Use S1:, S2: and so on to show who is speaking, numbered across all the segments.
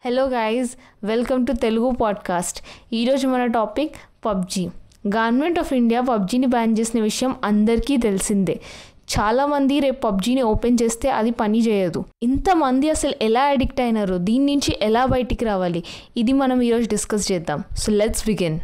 S1: Hello guys welcome to Telugu podcast ఈరోజు మన topic PUBG government of India పబ్జీని ban చేసిన విషయం అందరికీ తెలిసిందే చాలామంది రేపు పబ్జీని ఓపెన్ చేస్తే అది పని చేయదు ఇంతమంది అసలు ఎలా అడిక్ట్ అయినారు దీని నుంచి ఎలా బయటికి రావాలి ఇది మనం ఈరోజు డిస్కస్ చేద్దాం so let's begin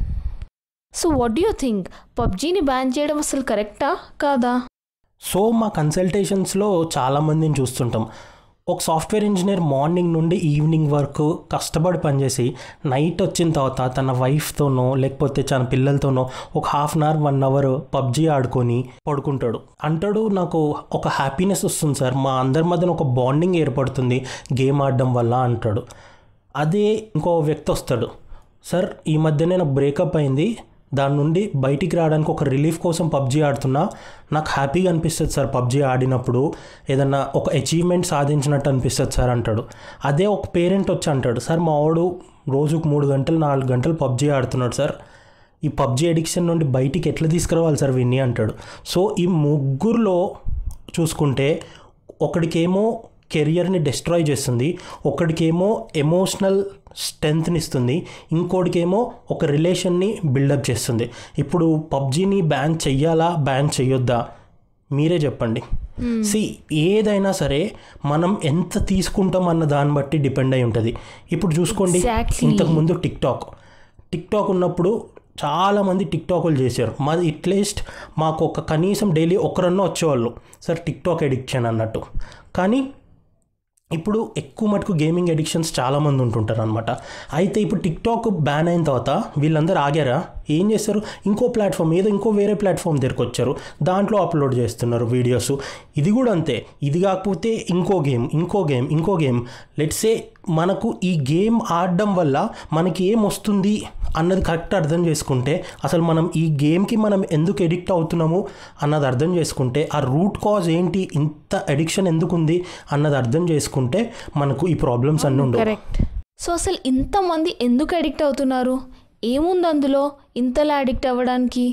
S1: so what you think పబ్జీని బ్యాన్ చేయడం అసలు కరెక్టా కాదా
S2: సో మా కన్సల్టేషన్స్లో చాలామందిని చూస్తుంటాం ఒక సాఫ్ట్వేర్ ఇంజనీర్ మార్నింగ్ నుండి ఈవినింగ్ వరకు కష్టపడి పనిచేసి నైట్ వచ్చిన తర్వాత తన వైఫ్తోనో లేకపోతే తన పిల్లలతోనో ఒక half an hour one hour PUBG ఆడుకొని పడుకుంటాడు అంటాడు నాకు ఒక హ్యాపీనెస్ వస్తుంది సార్ మా అందరి మధ్యన ఒక బాండింగ్ ఏర్పడుతుంది గేమ్ ఆడడం వల్ల అంటాడు అదే ఇంకో వ్యక్తి వస్తాడు సార్ ఈ మధ్యనే నాకు బ్రేకప్ అయింది దాని నుండి బయటికి రావడానికి ఒక రిలీఫ్ కోసం పబ్జీ ఆడుతున్నా నాకు హ్యాపీగా అనిపిస్తుంది సార్ పబ్జీ ఆడినప్పుడు ఏదన్నా ఒక అచీవ్మెంట్ సాధించినట్టు అనిపిస్తుంది సార్ అంటాడు అదే ఒక పేరెంట్ వచ్చి అంటాడు సార్ మా వాడు రోజుకు మూడు గంటలు నాలుగు గంటలు పబ్జీ ఆడుతున్నాడు సార్ ఈ పబ్జీ అడిక్షన్ నుండి బయటికి ఎట్లా తీసుకురావాలి సార్ విన్ని అంటాడు సో ఈ ముగ్గురులో చూసుకుంటే ఒకడికేమో కెరియర్ని డిస్ట్రాయ్ చేస్తుంది ఒకడికేమో ఎమోషనల్ స్ట్రెంగ్త్ని ఇస్తుంది ఇంకోటికేమో ఒక రిలేషన్ని బిల్డప్ చేస్తుంది ఇప్పుడు పబ్జీని బ్యాన్ చెయ్యాలా బ్యాన్ చెయ్యొద్దా మీరే చెప్పండి సి ఏదైనా సరే మనం ఎంత తీసుకుంటాం అన్న దాన్ని బట్టి డిపెండ్ అయి ఉంటుంది ఇప్పుడు చూసుకోండి
S1: Exactly.
S2: ఇంతకుముందు టిక్ టాక్ టిక్ టాక్ ఉన్నప్పుడు చాలామంది టిక్ టాకులు చేశారు మాది అట్లీస్ట్ మాకు ఒక కనీసం డైలీ ఒకరన్నా వచ్చేవాళ్ళు సార్ టిక్ టాక్ ఎడిక్షన్ అన్నట్టు కానీ ఇప్పుడు ఎక్కువ మటుకు గేమింగ్ ఎడిక్షన్స్ చాలామంది ఉంటుంటారు అనమాట అయితే ఇప్పుడు టిక్ టాక్ బ్యాన్ అయిన తర్వాత వీళ్ళందరూ ఆగారా ఏం చేస్తారు ఇంకో ప్లాట్ఫామ్ ఏదో ఇంకో వేరే ప్లాట్ఫామ్ దగ్గరకు వచ్చారు దాంట్లో అప్లోడ్ చేస్తున్నారు వీడియోస్ ఇది కూడా అంతే ఇది కాకపోతే ఇంకో గేమ్ ఇంకో గేమ్ ఇంకో గేమ్ లెట్సే మనకు ఈ గేమ్ ఆడడం వల్ల మనకి ఏం వస్తుంది అన్నది కరెక్ట్ అర్థం చేసుకుంటే అసలు మనం ఈ గేమ్కి మనం ఎందుకు ఎడిక్ట్ అవుతున్నాము అన్నది అర్థం చేసుకుంటే ఆ రూట్ కాజ్ ఏంటి ఇంత అడిక్షన్ ఎందుకు ఉంది అన్నది అర్థం చేసుకుంటే మనకు ఈ ప్రాబ్లమ్స్ అన్నీ ఉండవు
S1: కరెక్ట్ సో అసలు ఇంతమంది ఎందుకు అడిక్ట్ అవుతున్నారు ఏముంది అందులో ఇంతలా అడిక్ట్ అవ్వడానికి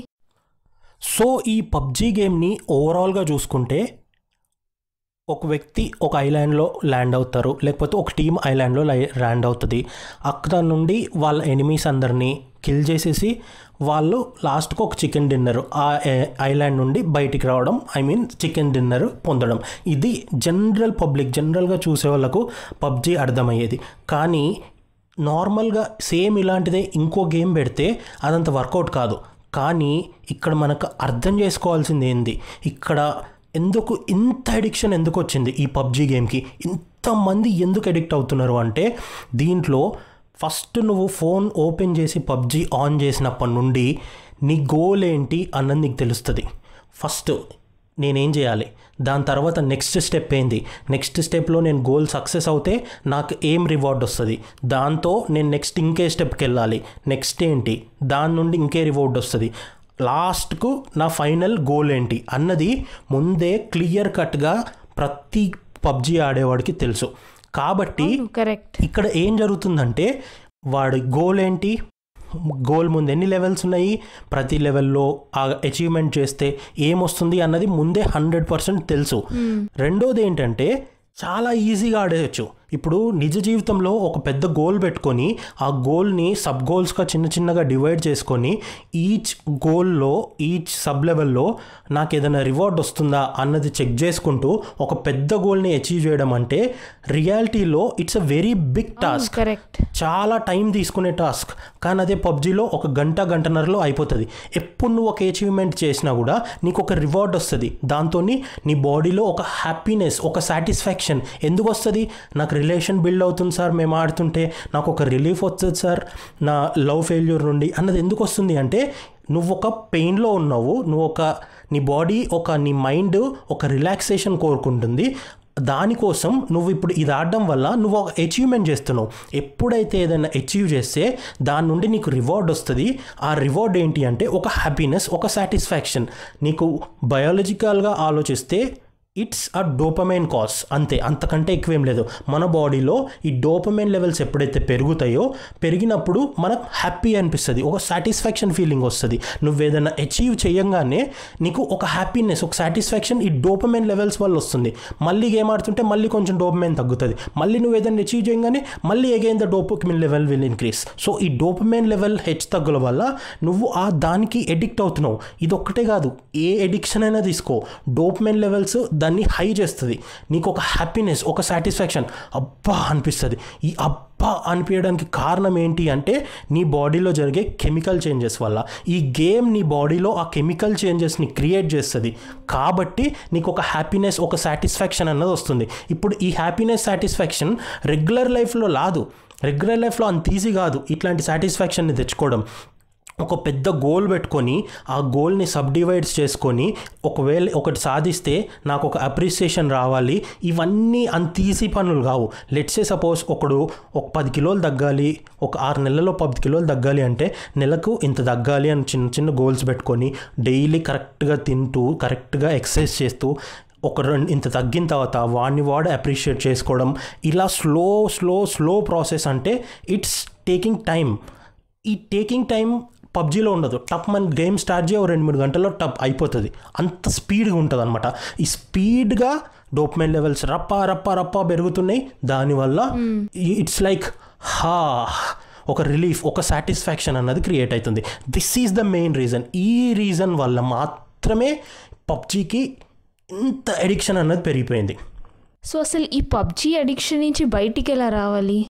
S2: సో ఈ పబ్జీ గేమ్ని ఓవరాల్గా చూసుకుంటే ఒక వ్యక్తి ఒక ఐలాండ్లో ల్యాండ్ అవుతారు లేకపోతే ఒక టీం ఐలాండ్లో ల్యాండ్ అవుతుంది అక్కడ నుండి వాళ్ళ ఎనిమీస్ అందరినీ కిల్ చేసేసి వాళ్ళు లాస్ట్కి ఒక చికెన్ డిన్నర్ ఆ ఏ- ఐలాండ్ నుండి బయటికి రావడం ఐ మీన్ చికెన్ డిన్నర్ పొందడం ఇది జనరల్ పబ్లిక్ జనరల్గా చూసే వాళ్ళకు పబ్జీ అర్థమయ్యేది కానీ నార్మల్గా సేమ్ ఇలాంటిదే ఇంకో గేమ్ పెడితే అదంత వర్కౌట్ కాదు కానీ ఇక్కడ మనకు అర్థం చేసుకోవాల్సింది ఏంది ఇక్కడ ఎందుకు ఇంత అడిక్షన్ ఎందుకు వచ్చింది ఈ పబ్జీ గేమ్కి ఇంతమంది ఎందుకు అడిక్ట్ అవుతున్నారు అంటే దీంట్లో ఫస్ట్ నువ్వు ఫోన్ ఓపెన్ చేసి పబ్జీ ఆన్ చేసినప్పటి నుండి నీ గోల్ ఏంటి అన్నది నీకు తెలుస్తుంది ఫస్ట్ నేనేం చేయాలి దాని తర్వాత నెక్స్ట్ స్టెప్ ఏంది నెక్స్ట్ స్టెప్లో నేను గోల్ సక్సెస్ అవుతే నాకు ఏం రివార్డ్ వస్తుంది దాంతో నేను నెక్స్ట్ ఇంకే స్టెప్కి వెళ్ళాలి నెక్స్ట్ ఏంటి దాని నుండి ఇంకే రివార్డ్ వస్తుంది లాస్ట్కు నా ఫైనల్ గోల్ ఏంటి అన్నది ముందే క్లియర్ కట్గా ప్రతి పబ్జీ ఆడేవాడికి తెలుసు కాబట్టి
S1: కరెక్ట్
S2: ఇక్కడ ఏం జరుగుతుందంటే వాడి గోల్ ఏంటి గోల్ ముందు ఎన్ని లెవెల్స్ ఉన్నాయి ప్రతి లెవెల్లో ఆ అచీవ్మెంట్ చేస్తే ఏమొస్తుంది అన్నది ముందే హండ్రెడ్ పర్సెంట్ తెలుసు రెండోది ఏంటంటే చాలా ఈజీగా ఆడేయచ్చు ఇప్పుడు నిజ జీవితంలో ఒక పెద్ద గోల్ పెట్టుకొని ఆ గోల్ని సబ్ గోల్స్గా చిన్న చిన్నగా డివైడ్ చేసుకొని ఈచ్ గోల్లో ఈచ్ సబ్ లెవెల్లో నాకు ఏదైనా రివార్డ్ వస్తుందా అన్నది చెక్ చేసుకుంటూ ఒక పెద్ద గోల్ని అచీవ్ చేయడం అంటే రియాలిటీలో it's a very big task
S1: correct
S2: చాలా టైం తీసుకునే టాస్క్ కానీ అదే పబ్జీలో ఒక గంట గంటన్నరలో అయిపోతుంది ఎప్పుడు నువ్వు ఒక అచీవ్మెంట్ చేసినా కూడా నీకు ఒక రివార్డ్ వస్తుంది దాంతో నీ బాడీలో ఒక హ్యాపీనెస్ ఒక సాటిస్ఫాక్షన్ ఎందుకు వస్తుంది నాకు రిలేషన్ బిల్డ్ అవుతుంది సార్ మేము ఆడుతుంటే నాకు ఒక రిలీఫ్ వస్తుంది సార్ నా లవ్ ఫెయిల్యూర్ నుండి అన్నది ఎందుకు వస్తుంది అంటే నువ్వు ఒక పెయిన్లో ఉన్నావు నువ్వు ఒక నీ బాడీ ఒక నీ మైండ్ ఒక రిలాక్సేషన్ కోరుకుంటుంది దానికోసం నువ్వు ఇప్పుడు ఇది ఆడడం వల్ల నువ్వు ఒక అచీవ్మెంట్ చేస్తున్నావు ఎప్పుడైతే ఏదైనా అచీవ్ చేస్తే దాని నుండి నీకు రివార్డ్ వస్తుంది ఆ రివార్డ్ ఏంటి అంటే ఒక హ్యాపీనెస్ ఒక సాటిస్ఫాక్షన్ నీకు బయాలజికల్గా ఆలోచిస్తే ఇట్స్ అ డోపమైన్ కాస్ అంతే అంతకంటే ఎక్కువేం లేదు మన బాడీలో ఈ డోపమైన్ లెవెల్స్ ఎప్పుడైతే పెరుగుతాయో పెరిగినప్పుడు మనకు హ్యాపీ అనిపిస్తుంది ఒక సాటిస్ఫాక్షన్ ఫీలింగ్ వస్తుంది నువ్వు ఏదైనా అచీవ్ చేయంగానే నీకు ఒక హ్యాపీనెస్ ఒక సాటిస్ఫాక్షన్ ఈ డోపమైన్ లెవెల్స్ వల్ల వస్తుంది మళ్ళీ గేమ్ ఆడుతుంటే మళ్ళీ కొంచెం డోపమైన్ తగ్గుతుంది మళ్ళీ నువ్వు ఏదైనా అచీవ్ చేయగానే మళ్ళీ again the dopamine level will increase so ఈ డోపమైన్ లెవెల్ హెచ్ తగ్గుల వల్ల నువ్వు ఆ దానికి ఎడిక్ట్ అవుతున్నావు ఇది ఒక్కటే కాదు ఏ ఎడిక్షన్ అయినా తీసుకో డోపమైన్ లెవెల్స్ దాన్ని హై చేస్తుంది నీకు ఒక హ్యాపీనెస్ ఒక సాటిస్ఫాక్షన్ అబ్బా అనిపిస్తుంది ఈ అబ్బా అనిపించడానికి కారణం ఏంటి అంటే నీ బాడీలో జరిగే కెమికల్ చేంజెస్ వల్ల ఈ గేమ్ నీ బాడీలో ఆ కెమికల్ చేంజెస్ని క్రియేట్ చేస్తుంది కాబట్టి నీకు ఒక హ్యాపీనెస్ ఒక సాటిస్ఫాక్షన్ అన్నది వస్తుంది ఇప్పుడు ఈ హ్యాపీనెస్ సాటిస్ఫాక్షన్ రెగ్యులర్ లైఫ్లో రాదు రెగ్యులర్ లైఫ్లో అంత ఈజీ కాదు ఇట్లాంటి సాటిస్ఫాక్షన్ని తెచ్చుకోవడం ఒక పెద్ద గోల్ పెట్టుకొని ఆ గోల్ని సబ్ డివైడ్స్ చేసుకొని ఒకవేళ ఒకటి సాధిస్తే నాకు ఒక అప్రిసియేషన్ రావాలి ఇవన్నీ అంత ఈజీ పనులు కావు లెట్సే సపోజ్ ఒకడు ఒక పది కిలోలు తగ్గాలి ఒక ఆరు నెలల్లో పది కిలోలు తగ్గాలి అంటే నెలకు ఇంత తగ్గాలి అని చిన్న చిన్న గోల్స్ పెట్టుకొని డైలీ కరెక్ట్గా తింటూ కరెక్ట్గా ఎక్సర్సైజ్ చేస్తూ ఒక రెండు ఇంత తగ్గిన తర్వాత వాడిని వాడు అప్రిషియేట్ చేసుకోవడం ఇలా స్లో స్లో స్లో ప్రాసెస్ అంటే ఇట్స్ టేకింగ్ టైం ఈ టేకింగ్ టైం పబ్జీలో ఉండదు టప్ మన గేమ్ స్టార్ట్ చేయ రెండు మూడు గంటల్లో టప్ అయిపోతుంది అంత స్పీడ్గా ఉంటుంది అనమాట ఈ స్పీడ్గా డోప్మైన్ లెవెల్స్ రప్ప రప్ప రప్ప పెరుగుతున్నాయి దానివల్ల ఇట్స్ లైక్ హా ఒక రిలీఫ్ ఒక సాటిస్ఫాక్షన్ అన్నది క్రియేట్ అవుతుంది this is the main reason ఈ రీజన్ వల్ల మాత్రమే పబ్జీకి ఇంత ఎడిక్షన్ అన్నది పెరిగిపోయింది
S1: సో అసలు ఈ పబ్జీ అడిక్షన్ నుంచి బయటికి ఎలా రావాలి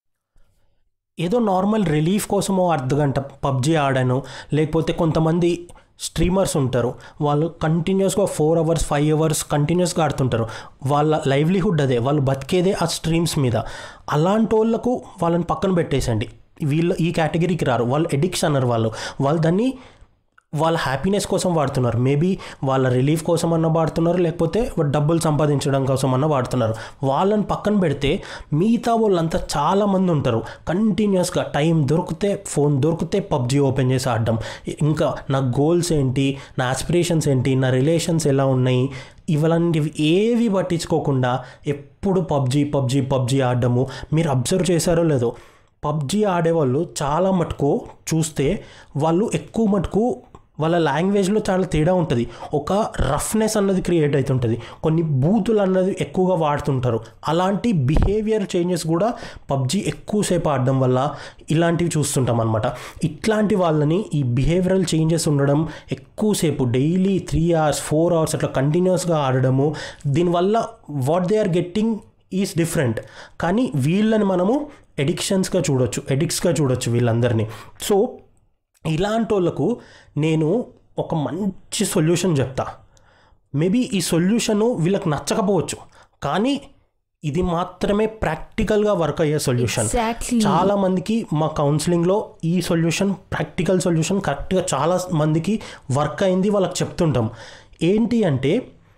S2: ఏదో నార్మల్ రిలీఫ్ కోసమో అర్ధ గంట పబ్జీ ఆడాను లేకపోతే కొంతమంది స్ట్రీమర్స్ ఉంటారు వాళ్ళు కంటిన్యూస్గా ఫోర్ అవర్స్ ఫైవ్ అవర్స్ కంటిన్యూస్గా ఆడుతుంటారు వాళ్ళ లైవ్లీహుడ్ అదే వాళ్ళు బతికేదే ఆ స్ట్రీమ్స్ మీద అలాంటి వాళ్ళకు వాళ్ళని పక్కన పెట్టేసండి వీళ్ళు ఈ కేటగిరీకి రారు వాళ్ళు ఎడిక్షన్ అన్నారు వాళ్ళు వాళ్ళు దాన్ని వాళ్ళ హ్యాపీనెస్ కోసం వాడుతున్నారు మేబీ వాళ్ళ రిలీఫ్ కోసం అన్న వాడుతున్నారు లేకపోతే డబ్బులు సంపాదించడం కోసం అన్న వాడుతున్నారు వాళ్ళని పక్కన పెడితే మిగతా వాళ్ళంతా చాలామంది ఉంటారు కంటిన్యూస్గా టైం దొరికితే ఫోన్ దొరికితే పబ్జీ ఓపెన్ చేసి ఆడడం ఇంకా నా గోల్స్ ఏంటి నా ఆస్పిరేషన్స్ ఏంటి నా రిలేషన్స్ ఎలా ఉన్నాయి ఇవలాంటివి ఏవి పట్టించుకోకుండా ఎప్పుడు పబ్జీ పబ్జీ పబ్జీ ఆడడము మీరు అబ్జర్వ్ చేశారో లేదో పబ్జీ ఆడేవాళ్ళు చాలా మటుకు చూస్తే వాళ్ళు ఎక్కువ మటుకు వాళ్ళ లాంగ్వేజ్లో చాలా తేడా ఉంటుంది ఒక రఫ్నెస్ అన్నది క్రియేట్ అవుతుంటుంది కొన్ని బూతులు అన్నది ఎక్కువగా వాడుతుంటారు అలాంటి బిహేవియర్ చేంజెస్ కూడా పబ్జీ ఎక్కువసేపు ఆడడం వల్ల ఇలాంటివి చూస్తుంటాం అనమాట ఇట్లాంటి వాళ్ళని ఈ బిహేవియరల్ చేంజెస్ ఉండడం ఎక్కువసేపు daily three hours four hours అట్లా కంటిన్యూస్గా ఆడడము దీనివల్ల what they are getting is different కానీ వీళ్ళని మనము ఎడిక్షన్స్గా చూడొచ్చు ఎడిక్ట్స్గా చూడొచ్చు వీళ్ళందరినీ సో ఇలాంటి వాళ్ళకు నేను ఒక మంచి సొల్యూషన్ చెప్తా మేబీ ఈ సొల్యూషను వీళ్ళకి నచ్చకపోవచ్చు కానీ ఇది మాత్రమే ప్రాక్టికల్గా వర్క్ అయ్యే సొల్యూషన్
S1: ఎగ్జాక్ట్లీ
S2: చాలా మందికి మా కౌన్సిలింగ్లో ఈ సొల్యూషన్ ప్రాక్టికల్ సొల్యూషన్ కరెక్ట్గా చాలా మందికి వర్క్ అయింది వాళ్ళకి చెప్తుంటాం ఏంటి అంటే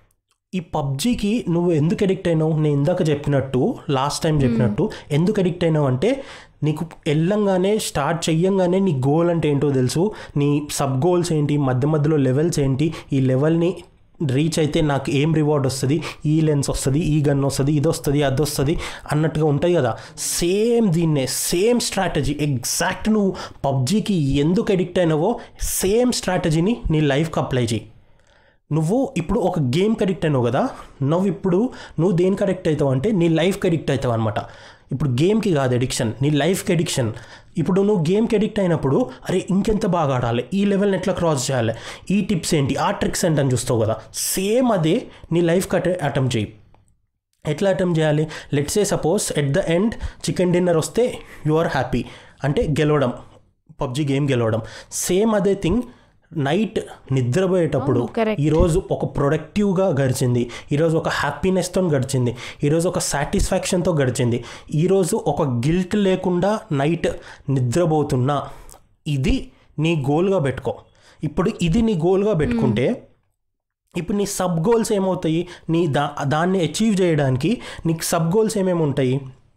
S2: ఈ పబ్జీకి నువ్వు ఎందుకు అడిక్ట్ అయినావు నేను ఇందాక చెప్పినట్టు లాస్ట్ టైం చెప్పినట్టు ఎందుకు అడిక్ట్ అయినావు అంటే నీకు వెళ్ళంగానే స్టార్ట్ చెయ్యంగానే నీ గోల్ అంటే ఏంటో తెలుసు నీ సబ్ గోల్స్ ఏంటి మధ్య మధ్యలో లెవెల్స్ ఏంటి ఈ లెవెల్ని రీచ్ అయితే నాకు ఏం రివార్డ్ వస్తుంది ఈ లెన్స్ వస్తుంది ఈ గన్ వస్తుంది ఇది వస్తుంది అది వస్తుంది అన్నట్టుగా ఉంటాయి కదా సేమ్ దీన్నే సేమ్ స్ట్రాటజీ ఎగ్జాక్ట్ నువ్వు పబ్జీకి ఎందుకు అడిక్ట్ అయినావో సేమ్ స్ట్రాటజీని నీ లైఫ్కి అప్లై చేయి నువ్వు ఇప్పుడు ఒక గేమ్కి అడిక్ట్ అయినావు కదా నువ్వు ఇప్పుడు నువ్వు దేనికి అడిక్ట్ అవుతావు అంటే నీ లైఫ్కి అడిక్ట్ అవుతావు అనమాట ఇప్పుడు గేమ్కి కాదు అడిక్షన్ నీ లైఫ్కి అడిక్షన్ ఇప్పుడు నువ్వు గేమ్కి అడిక్ట్ అయినప్పుడు అరే ఇంకెంత బాగా ఆడాలి ఈ లెవెల్ని ఎట్లా క్రాస్ చేయాలి ఈ టిప్స్ ఏంటి ఆ ట్రిక్స్ ఏంటి అని చూస్తావు కదా సేమ్ అదే నీ లైఫ్కి అటె అటెంప్ట్ చేయి ఎట్లా అటెంప్ట్ చేయాలి let's a suppose at the end chicken dinner వస్తే యు ఆర్ హ్యాపీ అంటే గెలవడం పబ్జీ గేమ్ గెలవడం సేమ్ అదే థింగ్ నైట్ నిద్రపోయేటప్పుడు
S1: అవును, correct.
S2: ఈరోజు ఒక ప్రొడక్టివ్గా గడిచింది ఈరోజు ఒక హ్యాపీనెస్తో గడిచింది ఈరోజు ఒక సాటిస్ఫాక్షన్తో గడిచింది ఈరోజు ఒక గిల్ట్ లేకుండా నైట్ నిద్రపోతున్నా ఇది నీ గోల్గా పెట్టుకో ఇప్పుడు ఇది నీ గోల్గా పెట్టుకుంటే ఇప్పుడు నీ సబ్ గోల్స్ ఏమవుతాయి నీ దా దాన్ని అచీవ్ చేయడానికి నీకు సబ్ గోల్స్ ఏమేమి ఉంటాయి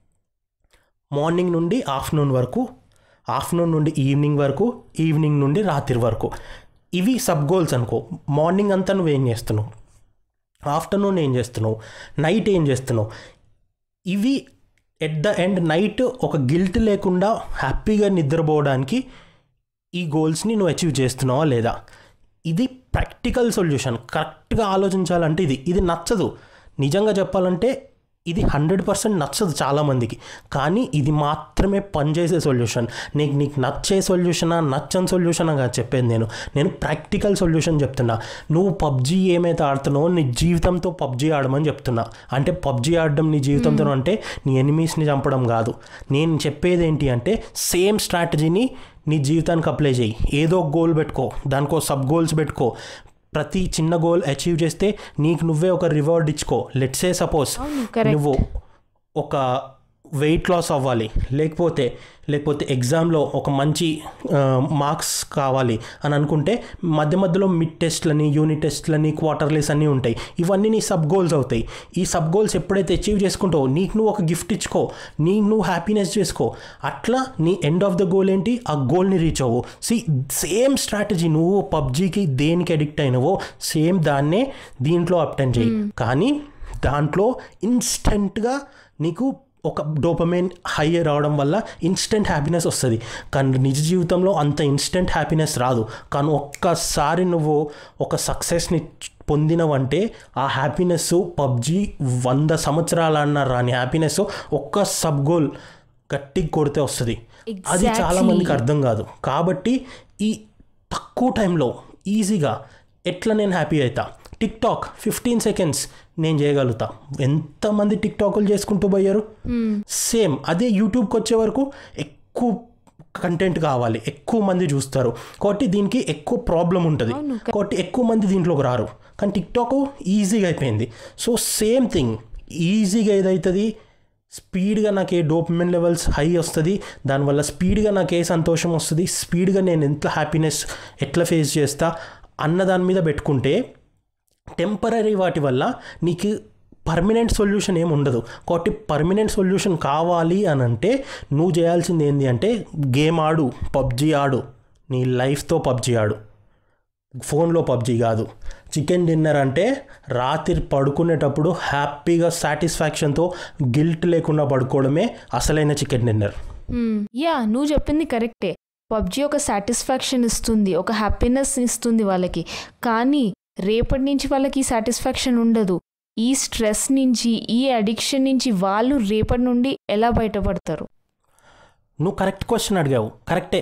S2: మార్నింగ్ నుండి ఆఫ్టర్నూన్ వరకు ఆఫ్టర్నూన్ నుండి ఈవినింగ్ వరకు ఈవినింగ్ నుండి రాత్రి వరకు ఇవి సబ్ గోల్స్ అనుకో మార్నింగ్ అంతా నువ్వేం చేస్తున్నావు ఆఫ్టర్నూన్ ఏం చేస్తున్నావు నైట్ ఏం చేస్తున్నావు ఇవి ఎట్ ద ఎండ్ నైట్ ఒక గిల్ట్ లేకుండా హ్యాపీగా నిద్రపోవడానికి ఈ గోల్స్ని నువ్వు అచీవ్ చేస్తున్నావా లేదా ఇది ప్రాక్టికల్ సొల్యూషన్ కరెక్ట్గా ఆలోచించాలంటే ఇది ఇది నచ్చదు నిజంగా చెప్పాలంటే ఇది హండ్రెడ్ పర్సెంట్ నచ్చదు చాలామందికి కానీ ఇది మాత్రమే పనిచేసే సొల్యూషన్ నీకు నీకు నచ్చే సొల్యూషనా నచ్చని సొల్యూషనా కాదు చెప్పేది నేను నేను ప్రాక్టికల్ సొల్యూషన్ చెప్తున్నా నువ్వు పబ్జీ ఏమైతే ఆడుతున్నావో నీ జీవితంతో పబ్జీ ఆడమని చెప్తున్నా అంటే పబ్జీ ఆడడం నీ జీవితంతో అంటే నీ ఎనిమీస్ని చంపడం కాదు నేను చెప్పేది ఏంటి అంటే సేమ్ స్ట్రాటజీని నీ జీవితానికి అప్లై చేయి ఏదో ఒక గోల్ పెట్టుకో దానికో సబ్ గోల్స్ పెట్టుకో ప్రతి చిన్న గోల్ అచీవ్ చేస్తే నీకు నువ్వే ఒక రివార్డ్ ఇచ్చుకో లెట్సే సపోజ్
S1: అవును, correct.
S2: నువ్వు ఒక వెయిట్ లాస్ అవ్వాలి లేకపోతే లేకపోతే ఎగ్జామ్లో ఒక మంచి మార్క్స్ కావాలి అని అనుకుంటే మధ్య మధ్యలో మిడ్ టెస్ట్లని యూనిట్ టెస్ట్లని క్వార్టర్లీస్ అన్నీ ఉంటాయి ఇవన్నీ నీ సబ్ గోల్స్ అవుతాయి ఈ సబ్ గోల్స్ ఎప్పుడైతే అచీవ్ చేసుకుంటావో నీకు నువ్వు ఒక గిఫ్ట్ ఇచ్చుకో నీకు నువ్వు హ్యాపీనెస్ చేసుకో అట్లా నీ ఎండ్ ఆఫ్ ద గోల్ ఏంటి ఆ గోల్ని రీచ్ అవ్వు సి సేమ్ స్ట్రాటజీ నువ్వు పబ్జీకి దేనికి అడిక్ట్ అయినవో సేమ్ దాన్నే దీంట్లో అప్టెండ్ చేయి కానీ దాంట్లో ఇన్స్టెంట్గా నీకు ఒక డోపమైన్ హై రావడం వల్ల ఇన్స్టెంట్ హ్యాపీనెస్ వస్తుంది కానీ నిజ జీవితంలో అంత ఇన్స్టెంట్ హ్యాపీనెస్ రాదు కానీ ఒక్కసారి నువ్వు ఒక సక్సెస్ని పొందినవంటే ఆ హ్యాపీనెస్ పబ్జీ వంద సంవత్సరాలన్న రాని హ్యాపీనెస్ ఒక్క సబ్ గోల్ గట్టిగా కొడితే వస్తుంది అది చాలా
S1: Exactly.
S2: మందికి అర్థం కాదు కాబట్టి ఈ తక్కువ టైంలో ఈజీగా ఎట్లా నేను హ్యాపీ అవుతా టిక్ టాక్ ఫిఫ్టీన్ సెకండ్స్ నేను చేయగలుగుతా ఎంతమంది టిక్ టాకులు చేసుకుంటూ పోయారు సేమ్ అదే యూట్యూబ్కి వచ్చే వరకు ఎక్కువ కంటెంట్ కావాలి ఎక్కువ మంది చూస్తారు కాబట్టి దీనికి ఎక్కువ ప్రాబ్లం ఉంటుంది
S1: అవును.
S2: కాబట్టి ఎక్కువ మంది దీంట్లోకి రారు కానీ టిక్ టాక్ ఈజీగా అయిపోయింది సో సేమ్ థింగ్ ఈజీగా ఏదవుతుంది స్పీడ్గా నాకు ఏ డోపమిన్ లెవెల్స్ హై వస్తుంది దానివల్ల స్పీడ్గా నాకు ఏ సంతోషం వస్తుంది స్పీడ్గా నేను ఎంత హ్యాపీనెస్ ఎట్లా ఫేస్ చేస్తా అన్న దాని మీద పెట్టుకుంటే టెంపరీ వాటి వల్ల నీకు పర్మనెంట్ సొల్యూషన్ ఏమి ఉండదు కాబట్టి పర్మనెంట్ సొల్యూషన్ కావాలి అని అంటే నువ్వు చేయాల్సింది ఏంటి అంటే గేమ్ ఆడు పబ్జీ ఆడు నీ లైఫ్తో పబ్జీ ఆడు ఫోన్లో పబ్జీ కాదు చికెన్ డిన్నర్ అంటే రాత్రి పడుకునేటప్పుడు హ్యాపీగా సాటిస్ఫాక్షన్తో గిల్ట్ లేకుండా పడుకోవడమే అసలైన చికెన్ డిన్నర్
S1: యా నువ్వు చెప్పింది కరెక్టే పబ్జి ఒక సాటిస్ఫాక్షన్ ఇస్తుంది ఒక హ్యాపీనెస్ ఇస్తుంది వాళ్ళకి కానీ రేపటి నుంచి వాళ్ళకి ఈ సాటిస్ఫాక్షన్ ఉండదు ఈ స్ట్రెస్ నుంచి ఈ అడిక్షన్ నుంచి వాళ్ళు రేపటి నుండి ఎలా బయటపడతారు
S2: నువ్వు కరెక్ట్ క్వశ్చన్ అడిగావు కరెక్టే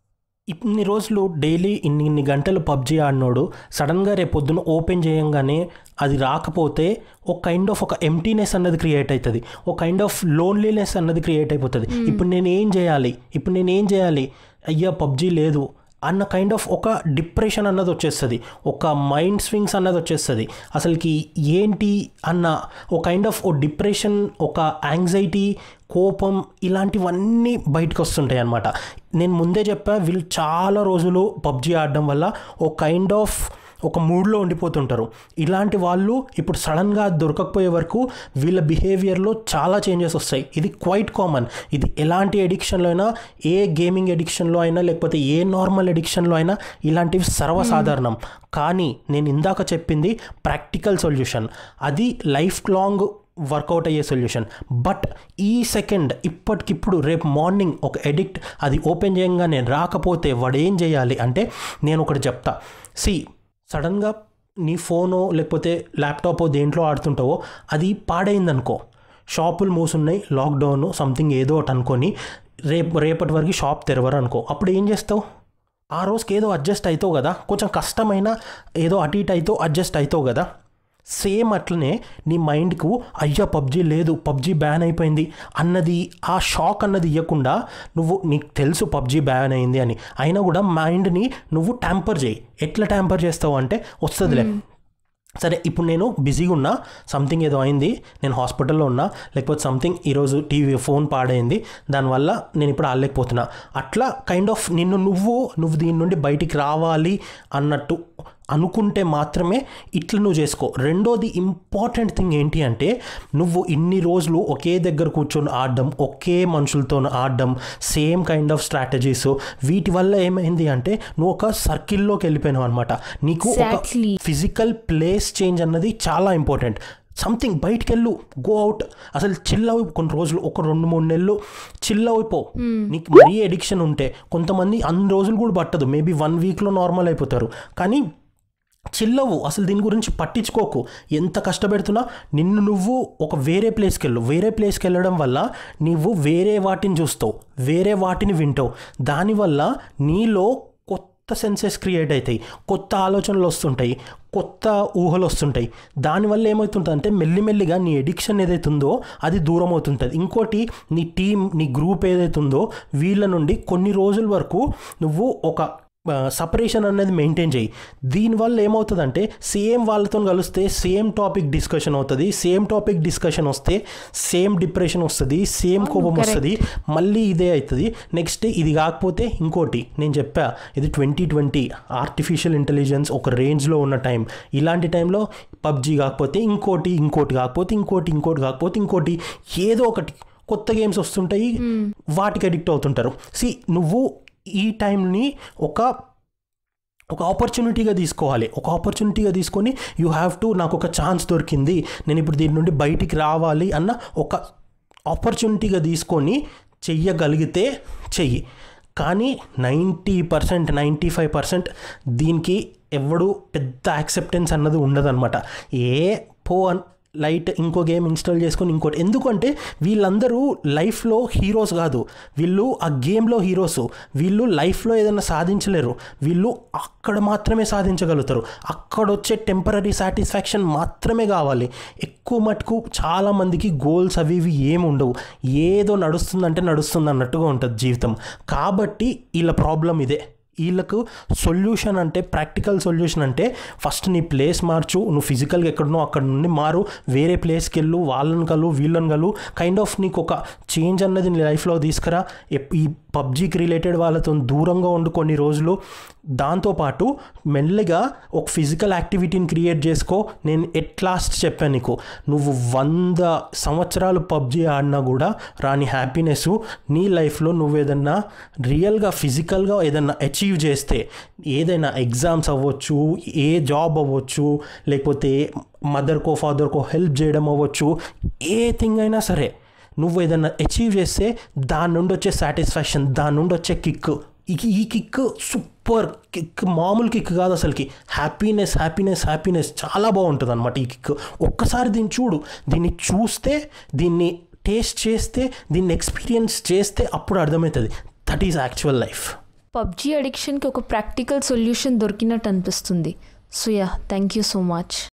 S2: ఇన్ని రోజులు డైలీ ఇన్ని ఇన్ని గంటలు పబ్జీ ఆడినోడు సడన్గా రేపు పొద్దున ఓపెన్ చేయంగానే అది రాకపోతే ఒక కైండ్ ఆఫ్ ఒక ఎంటీనెస్ అన్నది క్రియేట్ అవుతుంది ఒక కైండ్ ఆఫ్ లోన్లీనెస్ అన్నది క్రియేట్ అయిపోతుంది ఇప్పుడు నేను ఏం చేయాలి ఇప్పుడు నేను ఏం చేయాలి అయ్యా పబ్జీ లేదు అన్న కైండ్ ఆఫ్ ఒక డిప్రెషన్ అన్నది వచ్చేస్తుంది ఒక మైండ్ స్వింగ్స్ అన్నది వచ్చేస్తుంది అసలుకి ఏంటి అన్న ఒక కైండ్ ఆఫ్ ఓ డిప్రెషన్ ఒక యాంగ్జైటీ కోపం ఇలాంటివన్నీ బయటకు వస్తుంటాయి అనమాట నేను ముందే చెప్పా వీళ్ళు చాలా రోజులు పబ్జీ ఆడడం వల్ల ఒక కైండ్ ఆఫ్ ఒక మూడ్లో ఉండిపోతుంటారు ఇలాంటి వాళ్ళు ఇప్పుడు సడన్గా దొరకకపోయే వరకు వీళ్ళ బిహేవియర్లో చాలా చేంజెస్ వస్తాయి ఇది క్వైట్ కామన్ ఇది ఎలాంటి ఎడిక్షన్లో అయినా ఏ గేమింగ్ ఎడిక్షన్లో అయినా లేకపోతే ఏ నార్మల్ ఎడిక్షన్లో అయినా ఇలాంటివి సర్వసాధారణం కానీ నేను ఇందాక చెప్పింది ప్రాక్టికల్ సొల్యూషన్ అది లైఫ్ లాంగ్ వర్కౌట్ అయ్యే సొల్యూషన్ బట్ ఈ సెకండ్ ఇప్పటికిప్పుడు రేపు మార్నింగ్ ఒక ఎడిక్ట్ అది ఓపెన్ చేయంగానే రాకపోతే వాడు ఏం చేయాలి అంటే నేను ఒకటి చెప్తా సి సడన్గా నీ ఫోనో లేకపోతే ల్యాప్టాప్ దేంట్లో ఆడుతుంటావో అది పాడైందనుకో షాపులు మూసున్నాయి లాక్డౌన్ సంథింగ్ ఏదో ఒకటి అనుకొని రేపు రేపటి వరకు షాప్ తెరవరు అనుకో అప్పుడు ఏం చేస్తావు ఆ రోజుకి ఏదో అడ్జస్ట్ అవుతావు కదా కొంచెం కష్టమైన ఏదో అటు ఇటు అవుతావు అడ్జస్ట్ అవుతావు కదా సేమ్ అట్లనే నీ మైండ్కు అయ్యా పబ్జీ లేదు పబ్జీ బ్యాన్ అయిపోయింది అన్నది ఆ షాక్ అన్నది ఇవ్వకుండా నువ్వు నీకు తెలుసు పబ్జీ బ్యాన్ అయింది అని అయినా కూడా మైండ్ని నువ్వు ట్యాంపర్ చేయి ఎట్లా ట్యాంపర్ చేస్తావు అంటే వస్తుందిలే సరే ఇప్పుడు నేను బిజీగా ఉన్నా సంథింగ్ ఏదో అయింది నేను హాస్పిటల్లో ఉన్నా లేకపోతే సంథింగ్ ఈరోజు టీవీ ఫోన్ పాడైంది దానివల్ల నేను ఇప్పుడు ఆడలేకపోతున్నా అట్లా కైండ్ ఆఫ్ నిన్ను నువ్వు నువ్వు దీని నుండి బయటికి రావాలి అన్నట్టు అనుకుంటే మాత్రమే ఇట్లా నువ్వు చేసుకో రెండోది ఇంపార్టెంట్ థింగ్ ఏంటి అంటే నువ్వు ఇన్ని రోజులు ఒకే దగ్గర కూర్చొని ఆడడం ఒకే మనుషులతో ఆడడం సేమ్ కైండ్ ఆఫ్ స్ట్రాటజీస్ వీటి వల్ల ఏమైంది అంటే నువ్వు ఒక సర్కిల్లోకి వెళ్ళిపోయినావు అనమాట నీకు ఒక
S1: Exactly.
S2: ఫిజికల్ ప్లేస్ చేంజ్ అన్నది చాలా ఇంపార్టెంట్ సంథింగ్ బయటికి వెళ్ళు గో అవుట్ అసలు చిల్ అవి కొన్ని రోజులు ఒక రెండు మూడు నెలలు చిల్ అయిపో నీకు మరీ ఎడిక్షన్ ఉంటే కొంతమంది అన్ని రోజులు కూడా పట్టదు మేబీ వన్ వీక్లో నార్మల్ అయిపోతారు కానీ చిల్లవు అసలు దీని గురించి పట్టించుకోకు ఎంత కష్టపెడుతున్నా నిన్ను నువ్వు ఒక వేరే ప్లేస్కి వెళ్ళు వేరే ప్లేస్కి వెళ్ళడం వల్ల నీవు వేరే వాటిని చూస్తావు వేరే వాటిని వింటావు దానివల్ల నీలో కొత్త సెన్సెస్ క్రియేట్ అవుతాయి కొత్త ఆలోచనలు వస్తుంటాయి కొత్త ఊహలు వస్తుంటాయి దానివల్ల ఏమవుతుందంటే మెల్లిమెల్లిగా నీ ఎడిక్షన్ ఏదైతే ఉందో అది దూరం అవుతుంటుంది ఇంకోటి నీ టీం నీ గ్రూప్ ఏదైతే ఉందో వీళ్ళ నుండి కొన్ని రోజుల వరకు నువ్వు ఒక సపరేషన్ అనేది మెయింటైన్ చేయి దీనివల్ల ఏమవుతుందంటే సేమ్ వాళ్ళతో కలిస్తే సేమ్ టాపిక్ డిస్కషన్ అవుతుంది సేమ్ టాపిక్ డిస్కషన్ వస్తే సేమ్ డిప్రెషన్ వస్తుంది సేమ్ కోపం
S1: correct.
S2: వస్తుంది మళ్ళీ ఇదే అవుతుంది నెక్స్ట్ ఇది కాకపోతే ఇంకోటి నేను చెప్పా ఇది ట్వంటీ ట్వంటీ ఆర్టిఫిషియల్ ఇంటెలిజెన్స్ ఒక రేంజ్లో ఉన్న టైం ఇలాంటి టైంలో పబ్జీ కాకపోతే ఇంకోటి ఇంకోటి కాకపోతే ఇంకోటి ఇంకోటి కాకపోతే ఇంకోటి ఏదో ఒకటి కొత్త గేమ్స్ వస్తుంటాయి వాటికి అడిక్ట్ అవుతుంటారు సి నువ్వు ఈ టైంని ఒక ఒక ఆపర్చునిటీగా తీసుకోవాలి ఒక ఆపర్చునిటీగా తీసుకొని యూ హ్యావ్ టు నాకు ఒక ఛాన్స్ దొరికింది నేను ఇప్పుడు దీని నుండి బయటికి రావాలి అన్న ఒక ఆపర్చునిటీగా తీసుకొని చెయ్యగలిగితే చెయ్యి కానీ ninety percent ninety five percent దీనికి ఎవడు పెద్ద యాక్సెప్టెన్స్ అన్నది ఉండదన్నమాట ఏ పో అన్ లైట్ ఇంకో గేమ్ ఇన్స్టాల్ చేసుకొని ఇంకోటి ఎందుకంటే వీళ్ళందరూ లైఫ్లో హీరోస్ కాదు వీళ్ళు ఆ గేమ్లో హీరోస్ వీళ్ళు లైఫ్లో ఏదైనా సాధించలేరు వీళ్ళు అక్కడ మాత్రమే సాధించగలుగుతారు అక్కడ వచ్చే టెంపరీ సాటిస్ఫాక్షన్ మాత్రమే కావాలి ఎక్కువ మటుకు చాలామందికి గోల్స్ అవి ఇవి ఏమి ఉండవు ఏదో నడుస్తుందంటే నడుస్తుంది అన్నట్టుగా ఉంటుంది జీవితం కాబట్టి వీళ్ళ ప్రాబ్లం ఇదే వీళ్ళకు సొల్యూషన్ అంటే ప్రాక్టికల్ సొల్యూషన్ అంటే ఫస్ట్ నీ ప్లేస్ మార్చు నువ్వు ఫిజికల్గా ఎక్కడున్నావు అక్కడ నుండి మారు వేరే ప్లేస్కి వెళ్ళు వాళ్ళని కలు వీళ్ళని కలు కైండ్ ఆఫ్ నీకు ఒక చేంజ్ అన్నది నీ లైఫ్లో తీసుకురా ఎప్- ఈ పబ్జీకి రిలేటెడ్ వాళ్ళతో దూరంగా ఉండు కొన్ని రోజులు దాంతోపాటు మెల్లగా ఒక ఫిజికల్ యాక్టివిటీని క్రియేట్ చేసుకో నేను ఎట్ లాస్ట్ చెప్పాను నీకు నువ్వు వంద సంవత్సరాలు పబ్జీ ఆడినా కూడా రాని హ్యాపీనెస్ నీ లైఫ్లో నువ్వు ఏదన్నా రియల్గా ఫిజికల్గా ఏదన్నా అచీవ్ చేస్తే ఏదైనా ఎగ్జామ్స్ అవ్వచ్చు ఏ జాబ్ అవ్వచ్చు లేకపోతే మదర్కో ఫాదర్కో హెల్ప్ చేయడం అవ్వచ్చు ఏ థింగ్ అయినా సరే నువ్వు ఏదైనా అచీవ్ చేస్తే దాని నుండి వచ్చే సాటిస్ఫాక్షన్ దాని నుండి వచ్చే కిక్ ఈ కిక్ సూపర్ కిక్ మామూలు కిక్ కాదు అసలుకి హ్యాపీనెస్ హ్యాపీనెస్ హ్యాపీనెస్ చాలా బాగుంటుంది అనమాట ఈ కిక్ ఒక్కసారి దీన్ని చూడు దీన్ని చూస్తే దీన్ని టేస్ట్ చేస్తే దీన్ని ఎక్స్పీరియన్స్ చేస్తే అప్పుడు అర్థమవుతుంది that is actual life
S1: PUBG అడిక్షన్కి ఒక ప్రాక్టికల్ సొల్యూషన్ దొరికినట్టు అనిపిస్తుంది so yeah thank you so much